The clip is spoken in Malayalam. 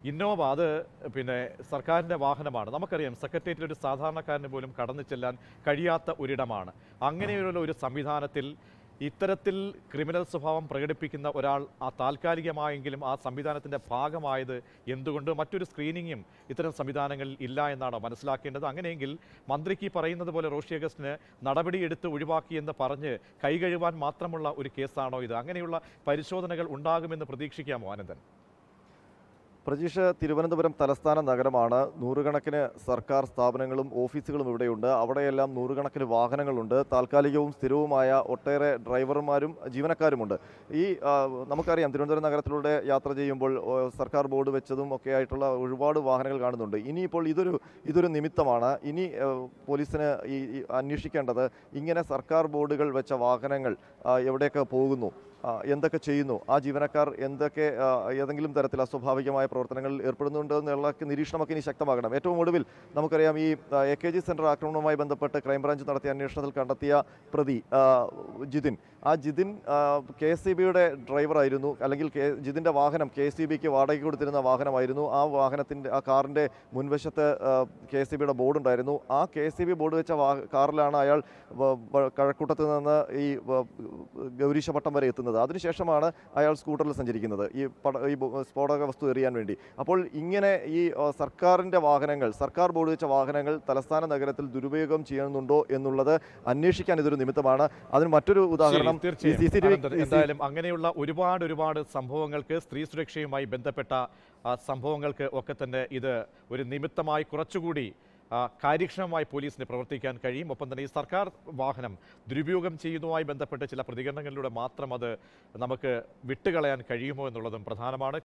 ഇന്നോവ അത് പിന്നെ സർക്കാരിൻ്റെ വാഹനമാണ് നമുക്കറിയാം സെക്രട്ടേറിയറ്റിൽ ഒരു സാധാരണക്കാരന് പോലും കടന്നു ചെല്ലാൻ കഴിയാത്ത ഒരിടമാണ് അങ്ങനെയുള്ള ഒരു സംവിധാനത്തിൽ ഇത്തരത്തിൽ ക്രിമിനൽ സ്വഭാവം പ്രകടിപ്പിക്കുന്ന ഒരാൾ ആ താൽക്കാലികമായെങ്കിലും ആ സംവിധാനത്തിൻ്റെ ഭാഗമായത് എന്തുകൊണ്ട് മറ്റൊരു സ്ക്രീനിങ്ങും ഇത്തരം സംവിധാനങ്ങളിൽ ഇല്ല എന്നാണോ മനസ്സിലാക്കേണ്ടത് അങ്ങനെയെങ്കിൽ മന്ത്രിക്ക് ഈ പറയുന്നത് പോലെ റോഷി അഗസ്റ്റിന് നടപടിയെടുത്ത് ഒഴിവാക്കിയെന്ന് പറഞ്ഞ് കൈകഴുവാൻ മാത്രമുള്ള ഒരു കേസാണോ ഇത് അങ്ങനെയുള്ള പരിശോധനകൾ ഉണ്ടാകുമെന്ന് പ്രതീക്ഷിക്കാമോ ആനന്ദൻ പ്രജീഷ് തിരുവനന്തപുരം തലസ്ഥാന നഗരമാണ് നൂറുകണക്കിന് സർക്കാർ സ്ഥാപനങ്ങളും ഓഫീസുകളും ഇവിടെയുണ്ട് അവിടെയെല്ലാം നൂറുകണക്കിന് വാഹനങ്ങളുണ്ട് താൽക്കാലികവും സ്ഥിരവുമായ ഒട്ടേറെ ഡ്രൈവർമാരും ജീവനക്കാരുമുണ്ട് ഈ ആ, നമുക്കറിയാം തിരുവനന്തപുരം നഗരത്തിലൂടെ യാത്ര ചെയ്യുമ്പോൾ ഓ, സർക്കാർ ബോർഡ് വെച്ചതും ഒക്കെ ആയിട്ടുള്ള ഒരുപാട് വാഹനങ്ങൾ കാണുന്നുണ്ട് ഇനിയിപ്പോൾ ഇതൊരു ഇതൊരു നിമിത്തമാണ് ഇനി ആ, പോലീസിന് ഈ ഈ അന്വേഷിക്കേണ്ടത് ഇങ്ങനെ സർക്കാർ ബോർഡുകൾ വെച്ച വാഹനങ്ങൾ ആ, എവിടെയൊക്കെ പോകുന്നു ആ, എന്തൊക്കെ ചെയ്യുന്നു ആ ജീവനക്കാർ എന്തൊക്കെ ആ, ഏതെങ്കിലും തരത്തിൽ അസ്വാഭാവികമായ പ്രവർത്തനങ്ങളിൽ ഏർപ്പെടുന്നുണ്ടോ എന്നുള്ള നിരീക്ഷണമൊക്കെ ഇനി ശക്തമാകണം ഏറ്റവും ഒടുവിൽ നമുക്കറിയാം ഈ എ കെ ജി സെൻറ്റർ ആക്രമണവുമായി ബന്ധപ്പെട്ട് ക്രൈംബ്രാഞ്ച് നടത്തിയ അന്വേഷണത്തിൽ കണ്ടെത്തിയ പ്രതി ആ, ജിതിൻ ആ ജിതിൻ കെ എസ് സി ബിയുടെ ഡ്രൈവറായിരുന്നു അല്ലെങ്കിൽ കെ ജിതിൻ്റെ വാഹനം കെ എസ് സി ബിക്ക് വാടകയ്ക്ക് കൊടുത്തിരുന്ന വാഹനമായിരുന്നു ആ വാഹനത്തിൻ്റെ ആ കാറിൻ്റെ മുൻവശത്ത് കെ എസ് സി ബിയുടെ ബോർഡ് ഉണ്ടായിരുന്നു ആ K S C B board വെച്ച വാ കാറിലാണ് അയാൾ വ- വ- കഴക്കൂട്ടത്ത് നിന്ന് ഈ വ- ഗൗരീശപട്ടം വരെ എത്തുന്നത് അതിനുശേഷമാണ് അയാൾ സ്കൂട്ടറിൽ സഞ്ചരിക്കുന്നത് ഈ പട ഈ ബോ- സ്ഫോടക വസ്തു എറിയാൻ വേണ്ടി അപ്പോൾ ഇങ്ങനെ ഈ ആ, സർക്കാരിൻ്റെ വാഹനങ്ങൾ സർക്കാർ ബോർഡ് വെച്ച വാഹനങ്ങൾ തലസ്ഥാന നഗരത്തിൽ ദുരുപയോഗം ചെയ്യുന്നുണ്ടോ എന്നുള്ളത് അന്വേഷിക്കാൻ ഇതൊരു നിമിത്തമാണ് അതിന് മറ്റൊരു ഉദാഹരണം ശരി, തീർച്ചയായും. സി സി ടി അനന്തൻ, എന്തായാലും അങ്ങനെയുള്ള ഒരുപാട് ഒരുപാട് സംഭവങ്ങൾക്ക് സ്ത്രീ സുരക്ഷയുമായി ബന്ധപ്പെട്ട ആ, സംഭവങ്ങൾക്ക് ഒക്കെ തന്നെ ഇത് ഒരു നിമിത്തമായി കുറച്ചുകൂടി ആ, കാര്യക്ഷമമായി പോലീസിന് പ്രവർത്തിക്കാൻ കഴിയും ഒപ്പം തന്നെ ഈ സർക്കാർ വാഹനം ദുരുപയോഗം ചെയ്യുന്നതുമായി ബന്ധപ്പെട്ട് ചില പ്രതികരണങ്ങളിലൂടെ മാത്രം അത് നമുക്ക് വിട്ടുകളയാൻ കഴിയുമോ എന്നുള്ളതും പ്രധാനമാണ്